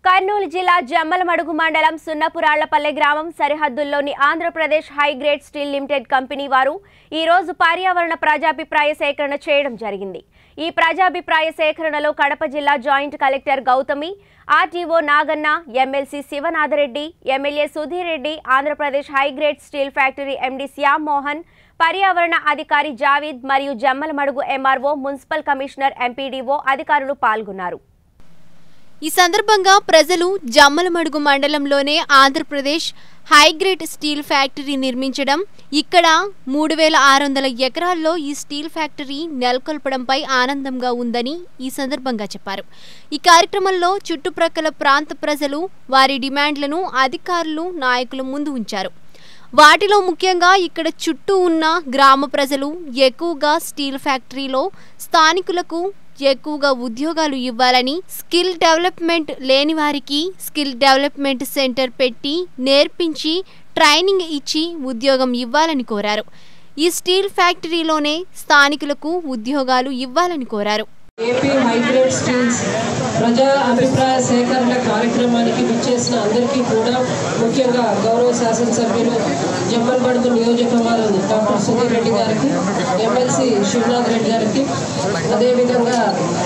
కర్నూలు జిల్లా జమ్మలమడుగు మండలం సున్నపురాళ్లపల్లె గ్రామం సరిహద్దుల్లోని Andhra Pradesh high grade steel limited company వారు ఈ రోజు పర్యావరణ ప్రజాభిప్రాయ సేకరణ చేయడం జరిగింది ఈ ప్రజాభిప్రాయ సేకరణలో కడప జిల్లా joint collector Gautami RTO Naganna MLC Sivanatha Reddy MLA Sudheer Reddy Andhra Pradesh high grade steel factory MD Shyam Mohan పర్యావరణ అధికారి జావీద్ మరియు Jammalamadugu MRO municipal commissioner MPDO అధికారులు పాల్గొన్నారు ఈ సందర్భంగా ప్రజలు జమ్మలమడుగు మండలంలోనే ఆంధ్రప్రదేశ్ హైగ్రేడ్ స్టీల్ ఫ్యాక్టరీ నిర్మించడం ఇక్కడ మూడు వేల ఆరు వందల ఎకరాల్లో ఈ స్టీల్ ఫ్యాక్టరీ నెలకొల్పడంపై ఆనందంగా ఉందని ఈ సందర్భంగా చెప్పారు ఈ కార్యక్రమంలో చుట్టుప్రక్కల ప్రాంత ప్రజలు వారి డిమాండ్లను అధికారులు నాయకులు ముందు ఉంచారు వాటిలో ముఖ్యంగా ఇక్కడ చుట్టూ ఉన్న గ్రామ ప్రజలు ఎక్కువగా స్టీల్ ఫ్యాక్టరీలో స్థానికులకు ఎక్కువగా ఉద్యోగాలు ఇవ్వాలని స్కిల్ డెవలప్మెంట్ లేని వారికి స్కిల్ డెవలప్మెంట్ సెంటర్ పెట్టి నేర్పించి ట్రైనింగ్ ఇచ్చి ఉద్యోగం ఇవ్వాలని కోరారు ఈ స్టీల్ ఫ్యాక్టరీలోనే స్థానికులకు ఉద్యోగాలు ఇవ్వాలని కోరారు ఏపీ హైగ్రేడ్ స్టీల్స్ ప్రజా అభిప్రాయ సేకరణ కార్యక్రమానికి విచ్చేసిన అందరికీ కూడా ముఖ్యంగా గౌరవ శాసనసభ్యులు జమ్మల్బడుగు నియోజకవర్గం డాక్టర్ సుధీర్ రెడ్డి గారికి ఎమ్మెల్సీ శివనాథ్ రెడ్డి గారికి అదేవిధంగా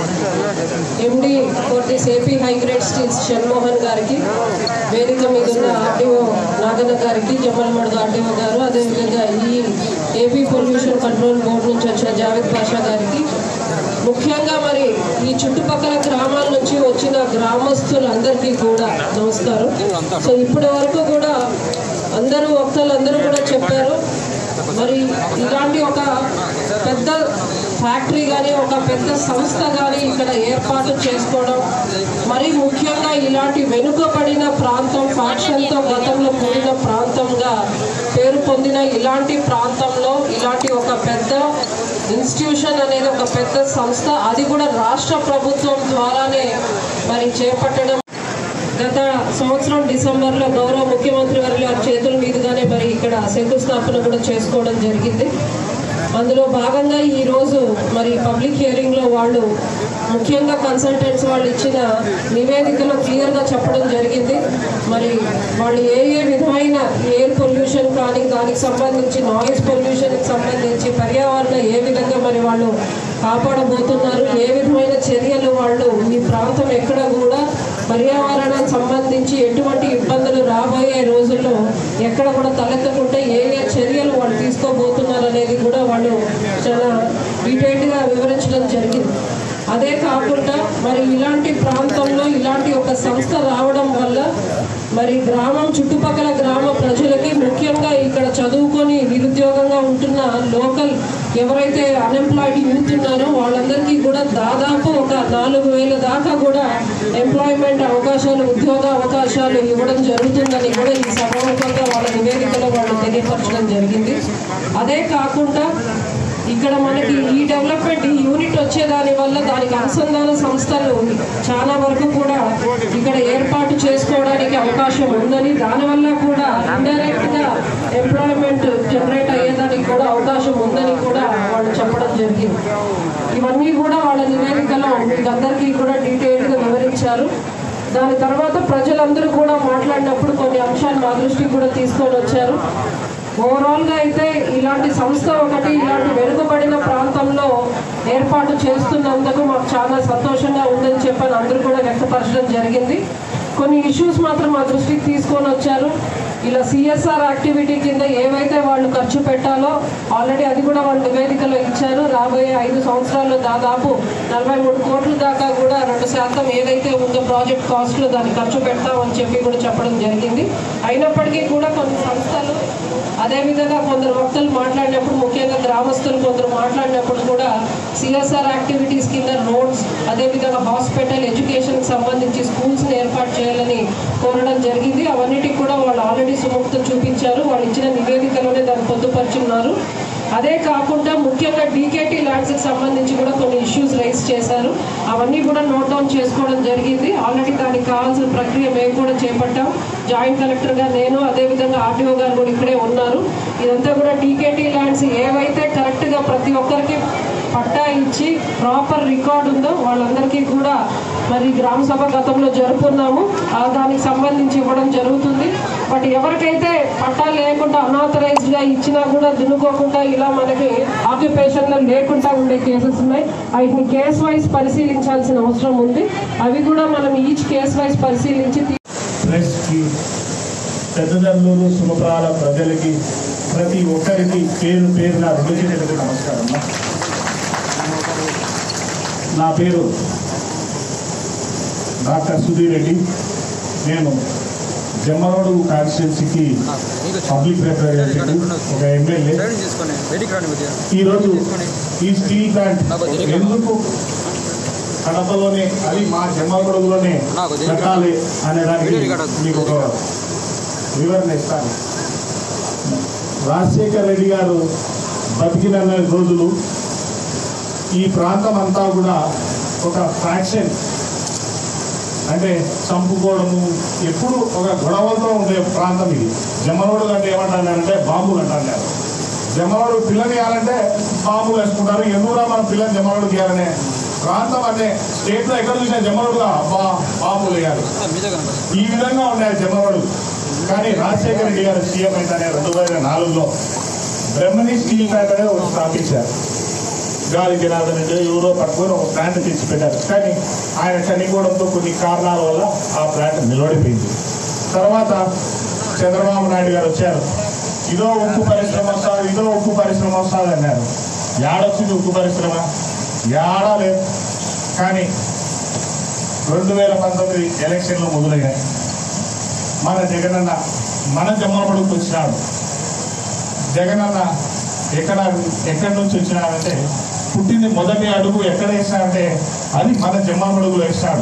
MD Fortis AP high grade steels Shanmohan గారికి వేదిక మీద ఉన్న ఆర్డీఓ నాగన్న గారికి జమ్మల్మడుగు ఆర్డీఓ గారు అదేవిధంగా ఈ ఏపీ పొల్యూషన్ కంట్రోల్ బోర్డు నుంచి వచ్చిన జావేద్ పాషా గారికి ముఖ్యంగా మరి ఈ చుట్టుపక్కల గ్రామాల నుంచి వచ్చిన గ్రామస్తులందరికీ కూడా నమస్కారం సో ఇప్పటి వరకు కూడా అందరూ వక్తలు అందరూ కూడా చెప్పారు మరి ఇలాంటి ఒక పెద్ద ఫ్యాక్టరీ కానీ ఒక పెద్ద సంస్థ కానీ ఇక్కడ ఏర్పాటు చేసుకోవడం మరి ముఖ్యంగా ఇలాంటి వెనుకబడిన ప్రాంతం ఫ్యాక్షన్తో గతంలో కూడిన ప్రాంతంగా పేరు పొందిన ఇలాంటి ప్రాంతంలో ఇలాంటి ఒక పెద్ద ఇన్స్టిట్యూషన్ అనేది ఒక పెద్ద సంస్థ అది కూడా రాష్ట్ర ప్రభుత్వం ద్వారానే మరి చేపట్టడం గత సంవత్సరం డిసెంబర్లో గౌరవ ముఖ్యమంత్రి గారి గారి చేతుల మీదుగానే మరి ఇక్కడ శంకుస్థాపన కూడా చేసుకోవడం జరిగింది అందులో భాగంగా ఈ రోజు మరి పబ్లిక్ హియరింగ్ లో వాళ్ళు ముఖ్యంగా కన్సల్టెంట్స్ వాళ్ళు ఇచ్చిన నివేదికలో క్లియర్ గా చెప్పడం జరిగింది మరి వాళ్ళు ఏ ఏ విధమైన ఎయిర్ పొల్యూషన్ కానీ దానికి సంబంధించి నాయిస్ పొల్యూషన్ కి సంబంధించి పర్యావరణ ఏ విధంగా మరి వాళ్ళు కాపాడబోతున్నారు ఏ విధమైన చర్యలు వాళ్ళు ఈ ప్రాంతం ఎక్కడ కూడా పర్యావరణం సంబంధించి ఎటువంటి ఇబ్బందులు రాబోయే రోజుల్లో ఎక్కడ కూడా తలెత్తకుంటే ఏ ఏ చర్యలు వాళ్ళు తీసుకోబోతున్నారు అనేది కూడా వాళ్ళు చాలా డీటెయిల్డ్గా వివరించడం జరిగింది అదే కాకుండా మరి ఇలాంటి ప్రాంతంలో ఇలాంటి ఒక సంస్థ రావడం వల్ల మరి గ్రామం చుట్టుపక్కల గ్రామ ప్రజలకి ముఖ్యంగా ఇక్కడ చదువుకొని నిరుద్యోగంగా ఉంటున్న లోకల్ ఎవరైతే అన్ఎంప్లాయిడ్ యూత్ ఉన్నారో వాళ్ళందరికీ కూడా దాదాపు ఒక నాలుగు వేల దాకా కూడా ఎంప్లాయ్మెంట్ అవకాశాలు ఉద్యోగ అవకాశాలు ఇవ్వడం జరుగుతుందని కూడా ఈ సభాముఖంగా వాళ్ళ నివేదికలో వాళ్ళు తెలియపరచడం జరిగింది అదే కాకుండా ఇక్కడ మనకి ఈ డెవలప్మెంట్ ఈ యూనిట్ వచ్చేదాని వల్ల దానికి అనుసంధాన సంస్థలు చాలా వరకు కూడా ఇక్కడ ఏర్పాటు చేసుకోవడానికి అవకాశం ఉందని దానివల్ల కూడా ఇండైరెక్ట్ గా ఎంప్లాయ్మెంట్ జనరేట్ అయ్యేదానికి కూడా అవకాశం ఉందని కూడా వాళ్ళు చెప్పడం జరిగింది ఇవన్నీ కూడా వాళ్ళ నివేదికలో మీకు అందరికీ కూడా డీటెయిల్ గా వివరించారు దాని తర్వాత ప్రజలందరూ కూడా మాట్లాడినప్పుడు కొన్ని అంశాలు మా దృష్టికి కూడా తీసుకొని వచ్చారు ఓవరాల్ గా అయితే ఇలాంటి సంస్థ ఒకటి ఇలాంటి వెనుకబడిన ప్రాంతంలో ఏర్పాటు చేస్తున్నందుకు మాకు చాలా సంతోషంగా ఉందని చెప్పని అందరూ కూడా వ్యక్తపరచడం జరిగింది కొన్ని ఇష్యూస్ మాత్రం మా దృష్టికి తీసుకొని వచ్చారు ఇలా సిఎస్ఆర్ యాక్టివిటీ కింద ఏవైతే వాళ్ళు ఖర్చు పెట్టాలో ఆల్రెడీ అది కూడా వాళ్ళు నివేదికలో ఇచ్చారు రాబోయే ఐదు సంవత్సరాల్లో దాదాపు నలభై మూడు కోట్ల దాకా కూడా రెండు శాతం ఏదైతే ఉందో ప్రాజెక్ట్ కాస్ట్లో దాన్ని ఖర్చు పెడతామని చెప్పి కూడా చెప్పడం జరిగింది అయినప్పటికీ కూడా కొన్ని సంస్థలు అదేవిధంగా కొందరు వక్తలు మాట్లాడినప్పుడు ముఖ్యంగా గ్రామస్తులు కొందరు మాట్లాడినప్పుడు కూడా సిఎస్ఆర్ యాక్టివిటీస్ కింద రోడ్స్ అదేవిధంగా హాస్పిటల్ ఎడ్యుకేషన్కి సంబంధించి స్కూల్స్ని ఏర్పాటు చేయాలని కోరడం జరిగింది అవన్నిటికి కూడా వాళ్ళు ఆల్రెడీ సుముక్తం చూపించారు వాళ్ళు ఇచ్చిన నివేదికలోనే దాన్ని పొందుపరుచున్నారు అదే కాకుండా ముఖ్యంగా డీకేటీ ల్యాండ్స్కి సంబంధించి కూడా కొన్ని ఇష్యూస్ రైస్ చేశారు అవన్నీ కూడా నోట్ డౌన్ చేసుకోవడం జరిగింది ఆల్రెడీ దానికి కావాల్సిన ప్రక్రియ మేము కూడా చేపట్టాం జాయింట్ కలెక్టర్గా నేను అదేవిధంగా ఆర్టీఓ గారు కూడా ఇక్కడే ఉన్నారు ఇదంతా కూడా డీకేటీ ల్యాండ్స్ ఏవైతే కరెక్ట్గా ప్రతి ఒక్కరికి పట్టా ఇచ్చి ప్రాపర్ రికార్డ్ ఉందో వాళ్ళందరికీ కూడా మరి గ్రామ సభ గతంలో జరుపుకున్నాము ఆ దానికి సంబంధించి ఇవ్వడం జరుగుతుంది బట్ ఎవరికైతే పట్టాలు లేకుండా అనాథరైజ్డ్ గా ఇచ్చినా కూడా దున్నుకోకుండా ఇలా మనకి ఆక్యుపేషన్ లో లేకుండా ఉండే కేసెస్ ఉన్నాయి వాటిని కేస్ వైజ్ పరిశీలించాల్సిన అవసరం ఉంది అవి కూడా మనం ఈచ్ కేస్ వైజ్ పరిశీలించి తీ- ప్రెస్కి పెద్దదల్లూరు సుమప్రాల ప్రజలకి ప్రతి ఒక్కరికి పేరు పేరున రెండు చేతులకు నమస్కారం నా పేరు డాక్టర్ సుధీర్ రెడ్డి నేను జమ్మరోడు కాన్స్టిట్యున్సీకి పబ్లిక్ రిప్రజెంటేటివ్ ఒక ఎమ్మెల్యే చేసుకోండి బయటికి రండి కొద్దిగా ఈరోజు ఈ స్టీల్ ప్లాంట్ ఎందుకు కడపలోనే అది మా జమ్మగొడుగులోనే పెట్టాలి అనే దానికి మీకు ఒక వివరణ ఇస్తాను రాజశేఖర్ రెడ్డి గారు బతికిన రోజులు ఈ ప్రాంతం అంతా కూడా ఒక ఫ్రాక్షన్ అంటే చంపుకోవడము ఎప్పుడు ఒక గొడవలతో ఉండే ప్రాంతం ఇది జమ్మరోడు అంటే ఏమంటారంటే బాంబులు అంటారు జమ్మరోడు పిల్లని వేయాలంటే బాంబులు వేసుకుంటారు ఎందుకురా మనం పిల్లని జమ్మరోడు గీయాలనే ప్రాంతం అంటే స్టేట్లో ఎక్కడ చూసినా జమ్మరోడుగా బా బాంబులు వేయాలి మీదే కనుక ఈ విధంగా ఉన్నాయి జమ్మరోడు కానీ రాజశేఖర రెడ్డి గారు సీఎం అయితేనే రెండు వేల నాలుగులో బ్రహ్మణి స్టీల్ ప్లాంట్ అనేది ఒకటి స్థాపించారు గాలి జనార్దన్ రెడ్డి ఎవరో పట్టుకొని ఒక ప్లాంట్ తెచ్చి పెట్టారు కానీ ఆయన చనిపోవడంతో కొన్ని కారణాల వల్ల ఆ ప్లాంట్ నిలబడిపోయింది తర్వాత చంద్రబాబు నాయుడు గారు వచ్చారు ఇదో ఉక్కు పరిశ్రమ వస్తుంది ఇదో ఉక్కు పరిశ్రమ వస్తుంది అన్నారు ఏడొచ్చింది ఉక్కు పరిశ్రమ ఏడా లేదు కానీ రెండు వేల పంతొమ్మిది ఎలక్షన్లు మొదలయ్యాయి మన జగనన్న మన జమ్మలపడికి వచ్చినాడు జగనన్న ఎక్కడ ఎక్కడి నుంచి వచ్చినాడంటే పుట్టింది మొదటి అడుగు ఎక్కడ వేసినాడంటే అది మన జమ్మలపడుగులో వేసినాడు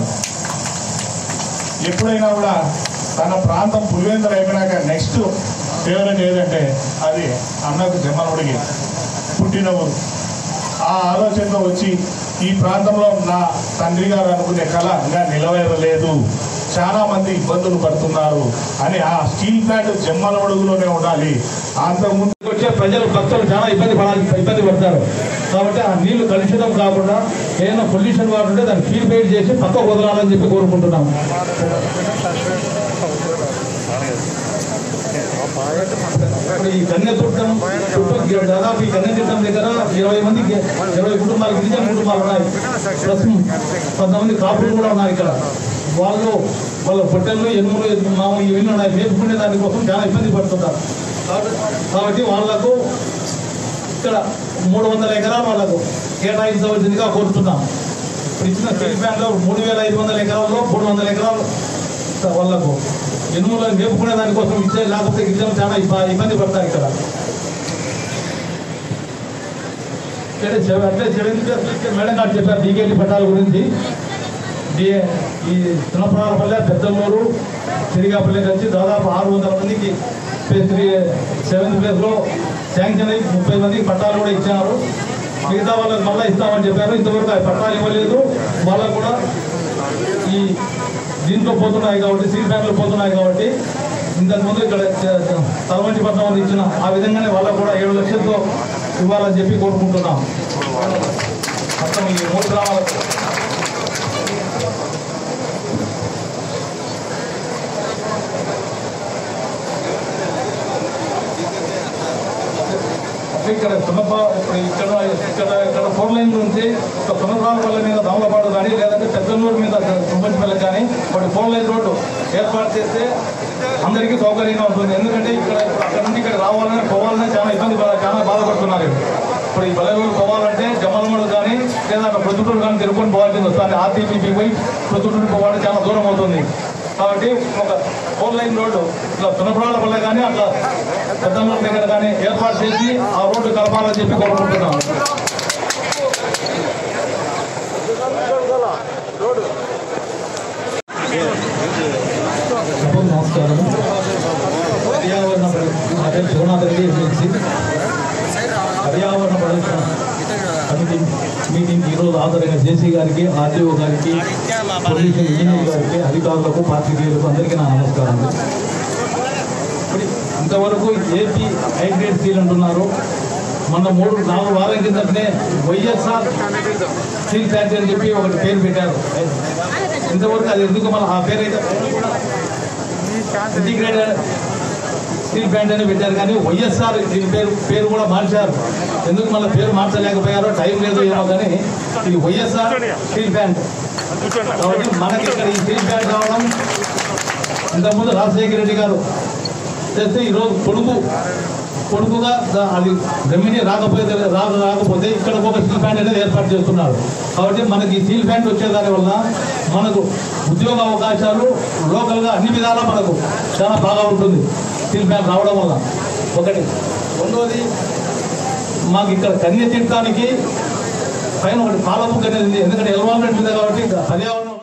ఎప్పుడైనా కూడా తన ప్రాంతం పులివెందులు అయిపోయినాక నెక్స్ట్ ఫేవరెట్ ఏదంటే అది అన్నకు జమ్మలపడికి పుట్టిన ఊరు ఆ ఆలోచనతో వచ్చి ఈ ప్రాంతంలో నా తండ్రి గారు అనుకునే కళ ఇంకా నిలవేరలేదు చాలా మంది ఇబ్బందులు పడుతున్నారు అని ఆ స్టీల్ ప్లాంట్ జమ్మలమడుగులోనే ఉండాలి అంతకుముందు వచ్చే ప్రజలు భక్తులు చాలా ఇబ్బంది పడాలి ఇబ్బంది పడతారు కాబట్టి ఆ నీళ్లు కలుషితం కాకుండా ఏదైనా పొల్యూషన్ వాటర్ ఉంటే దాన్ని ప్యూరిఫై చేసి పక్క వదలాలని చెప్పి కోరుకుంటున్నాం ఇప్పుడు ఈ కన్యతుట్టం చుట్టూ దాదాపు ఈ కన్యతీర్థం దగ్గర ఇరవై మంది ఇరవై కుటుంబాలు గిరిజన కుటుంబాలు ఉన్నాయి ప్లస్ కొంతమంది కాపులు కూడా ఉన్నారు ఇక్కడ వాళ్ళు వాళ్ళ పొట్టెళ్ళు ఎనుములు మామూలు ఇవన్నీ ఉన్నాయి మేపుకునే దానికోసం చాలా ఇబ్బంది పడుతుంటారు కాబట్టి- కాబట్టి వాళ్లకు ఇక్కడ మూడు వందల ఎకరాలు వాళ్లకు కేటాయించవలసిందిగా కోరుతున్నాం ఇప్పుడు ఇచ్చిన స్టేట్ బ్యాంక్లో మూడు వేల ఐదు వందల ఎకరాల్లో మూడు వందల ఎకరాలు వాళ్ళకు ఎనుములు మేపుకునే దానికోసం ఇచ్చే లేకపోతే గిరిజనులు చాలా ఇబ్బ- ఇబ్బంది పడతారు ఇక్కడ ఇక్కడ చెవ- అట్లే చెవింది మేడం గారు చెప్పారు డీకేటీ పట్టాల గురించి డి ఈ చిన్నపురాలపల్లె పెద్దమూరు తిరిగాపల్లె కలిసి దాదాపు ఆరు వందల మందికి ఫేజ్ త్రీ సెవెంత్ ఫేజ్లో శాంక్షన్ అయ్యి ముప్పై మందికి పట్టాలు కూడా ఇచ్చారు మిగతా వాళ్ళకి మళ్ళీ ఇస్తామని చెప్పారు ఇంతవరకు ఆ పట్టాలు ఇవ్వలేదు వాళ్ళకు కూడా ఈ దీంట్లో పోతున్నాయి కాబట్టి సీట్ బ్యాంకులు పోతున్నాయి కాబట్టి ఇంతకుముందు ఇక్కడ తలవంటి పట్నం ఇచ్చిన ఆ విధంగానే వాళ్ళకు కూడా ఏడు లక్షలతో ఇవ్వాలని చెప్పి కోరుకుంటున్నాం మొత్తం ఈ మూడు గ్రామాలకు అంటే ఇక్కడ సున్నప ఇప్పుడు ఇక్కడ ఇక్కడ ఇక్కడ ఫోర్ లైన్ నుంచి ఒక సున్నపాలపల్లి మీద దమలపాడు కానీ లేదంటే పెద్దలూరు మీద తుంపటిపల్లి కానీ ఒకటి ఫోర్ లైన్ రోడ్డు ఏర్పాటు చేస్తే అందరికీ సౌకర్యంగా ఉంటుంది ఎందుకంటే ఇక్కడ ఇప్పుడు అక్కడ నుండి ఇక్కడ రావాలని పోవాలని చాలా ఇబ్బంది పడ- చాలా బాధపడుతున్నారు ఇప్పుడు ఈ బలగూరు పోవాలంటే జమ్మలమూడు కానీ లేదా అక్కడ ప్రొద్దుటూరు కానీ తిరుపతి పోవాల్సింది వస్తుంది ఆర్టీపీపీ పోయి ప్రొద్దుటూరు పోవాలంటే చాలా దూరం అవుతుంది కాబట్టి ఒక ఫోర్ లైన్ రోడ్డు ఇట్లా సున్నపురాల వల్ల కానీ అట్లా పెద్దమ్మ దగ్గర కానీ ఏర్పాటు చేసి ఆ రోడ్డు కలపాలని చెప్పి కోరుకుంటున్నాం సభకు నమస్కారం పర్యావరణ పరి- నా పేరు శివనాథ్ రెడ్డి ఎమ్మెల్సీ పర్యావరణ పరిరక్షణ కమిటీ మీటింగ్ ఈరోజు హాజరైన జేసీ గారికి ఆర్టీఓ గారికి పొల్యూషన్ ఇంజనీర్ గారికి అధికారులకు పాత్రికేయులకు అందరికీ నా నమస్కారం ఇప్పుడు ఇంతవరకు ఏపీ హైగ్రేడ్ స్టీల్ అంటున్నారు మొన్న మూడు నాలుగు వారాల కిందటనే వైఎస్ఆర్ స్టీల్ ఫ్యాక్టరీ అని చెప్పి ఒకటి పేరు పెట్టారు ఇంతవరకు అది ఎందుకు మన ఆ పేరు అయితే ఇంటిగ్రేటెడ్ స్టీల్ ప్లాంట్ అని పెట్టారు కానీ వైఎస్ఆర్ దీని పేరు పేరు కూడా మార్చారు ఎందుకు మళ్ళీ పేరు మార్చలేకపోయారో టైం లేదు ఏమో కానీ ఇది వైఎస్ఆర్ స్టీల్ ప్లాంట్ కాబట్టి మనకి ఇక్కడ ఈ స్టీల్ ప్లాంట్ రావడం ఇంతకుముందు రాజశేఖర రెడ్డి గారు చేస్తే ఈరోజు కొడుకు కొడుకుగా దా- అది రెమినీ రాకపోతే రాక రాకపోతే ఇక్కడ ఒక స్టీల్ ప్లాంట్ అనేది ఏర్పాటు చేస్తున్నారు కాబట్టి మనకి ఈ స్టీల్ ప్లాంట్ వచ్చేదాని వల్ల మనకు ఉద్యోగ అవకాశాలు లోకల్గా అన్ని విధాలా మనకు చాలా బాగా ఉంటుంది స్టీల్ ప్లాంట్ రావడం వల్ల ఒకటి రెండవది మాకు ఇక్కడ కన్య తీర్థానికి పైన ఒకటి పాలబుక్ అనేది ఉంది ఎందుకంటే ఎన్విరాన్మెంట్ ఉంది కాబట్టి ఇంకా పర్యావరణ